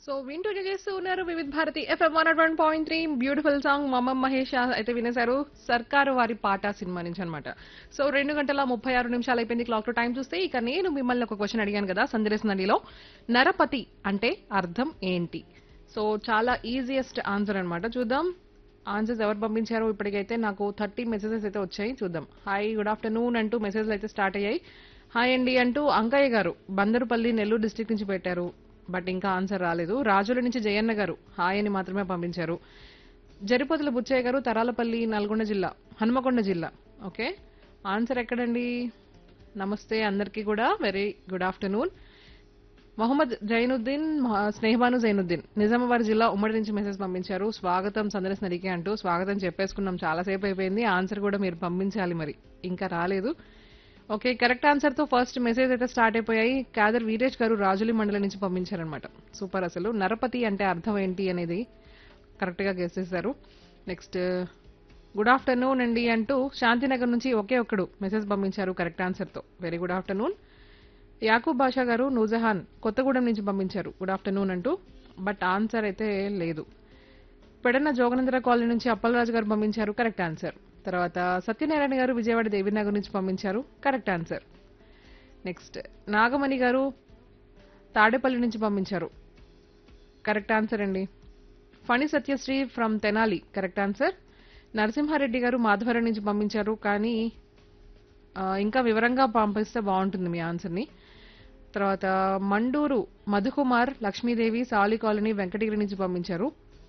so వింటూ చేస్తూ ఉన్నారు Vividh Bharati FM one one point three beautiful song మమ్మమ్ మహేష్ అయితే వినేశారు సర్కారు వారి పాట సినిమా నుంచి అనమాట సో రెండు గంటల ముప్పై ఆరు నిమిషాలు అయిపోయింది క్లాక్ లో టైం చూస్తే ఇక నేను మిమ్మల్ని ఒక క్వశ్చన్ అడిగాను కదా సందేశ్ నదిలో నరపతి అంటే అర్థం ఏంటి సో చాలా ఈజియెస్ట్ ఆన్సర్ అన్నమాట చూద్దాం ఆన్సర్స్ ఎవరు పంపించారో ఇప్పటికైతే నాకు థర్టీ మెసేజెస్ అయితే వచ్చాయి చూద్దాం హాయ్ గుడ్ ఆఫ్టర్నూన్ అంటూ మెసేజ్లు అయితే స్టార్ట్ అయ్యాయి హాయ్ అండి అంటూ అంకయ్య గారు బందరుపల్లి నెల్లూరు డిస్ట్రిక్ట్ నుంచి పెట్టారు బట్ ఇంకా ఆన్సర్ రాలేదు రాజుల నుంచి జయన్న గారు హాయ్ అని మాత్రమే పంపించారు జరిపోతుల బుచ్చయ్య గారు తరాలపల్లి నల్గొండ జిల్లా హనుమకొండ జిల్లా ఓకే ఆన్సర్ ఎక్కడండి నమస్తే అందరికీ కూడా very good afternoon Mohammed Zainuddin మహ- స్నేహబాను జైనుద్దీన్ నిజామాబాద్ జిల్లా ఉమ్మడి నుంచి మెసేజ్ పంపించారు స్వాగతం సందర్శ నడికే అంటూ స్వాగతం చెప్పేసుకున్నాం చాలాసేపు అయిపోయింది ఆన్సర్ కూడా మీరు పంపించాలి మరి ఇంకా రాలేదు ఓకే కరెక్ట్ ఆన్సర్ తో ఫస్ట్ మెసేజ్ అయితే స్టార్ట్ అయిపోయాయి కాదర్ వీరేష్ గారు రాజులి మండలం నుంచి పంపించారనమాట సూపర్ అసలు నరపతి అంటే అర్థం ఏంటి అనేది కరెక్ట్ గా గెస్ చేశారు నెక్స్ట్ గుడ్ ఆఫ్టర్నూన్ అండి అంటూ శాంతినగర్ నుంచి ఒకే ఒక్కడు మెసేజ్ పంపించారు కరెక్ట్ ఆన్సర్ తో very good afternoon Yakub Basha గారు నూజహాన్ కొత్తగూడెం నుంచి పంపించారు గుడ్ ఆఫ్టర్నూన్ అంటూ బట్ ఆన్సర్ అయితే లేదు పెడన్న జోగనందర కాలనీ నుంచి అప్పలరాజు గారు పంపించారు కరెక్ట్ ఆన్సర్ తర్వాత సత్యనారాయణ గారు విజయవాడ దేవినగర్ నుంచి పంపించారు కరెక్ట్ ఆన్సర్ నెక్స్ట్ నాగమణి గారు తాడేపల్లి నుంచి పంపించారు కరెక్ట్ ఆన్సర్ అండి Phani Satyasri from Tenali correct answer Narasimha Reddy గారు మాధవరం నుంచి పంపించారు కానీ ఆ, ఇంకా వివరంగా పంపిస్తే బాగుంటుంది మీ ఆన్సర్ని తర్వాత మండూరు మధుకుమార్ లక్ష్మీదేవి సాలి కాలనీ వెంకటగిరి నుంచి పంపించారు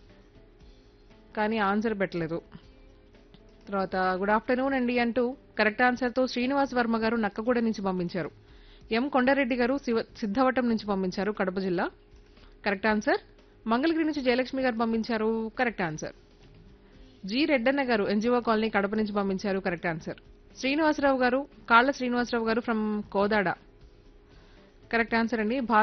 కానీ ఆన్సర్ పెట్టలేదు తర్వాత గుడ్ ఆఫ్టర్నూన్ అండి అంటూ కరెక్ట్ ఆన్సర్తో శ్రీనివాస్ వర్మ గారు నక్కగూడ నుంచి పంపించారు ఎం కొండారెడ్డి గారు శివ- సిద్ధవటం నుంచి పంపించారు కడప జిల్లా కరెక్ట్ ఆన్సర్ మంగళగిరి నుంచి జయలక్ష్మి గారు పంపించారు కరెక్ట్ ఆన్సర్ జి రెడ్డన్న గారు ఎన్జిఓ కాలనీ కడప నుంచి పంపించారు కరెక్ట్ ఆన్సర్ శ్రీనివాసరావు గారు కాళ్ళ శ్రీనివాసరావు గారు ఫ్రమ్ కోదాడ కరెక్ట్ ఆన్సర్ అండి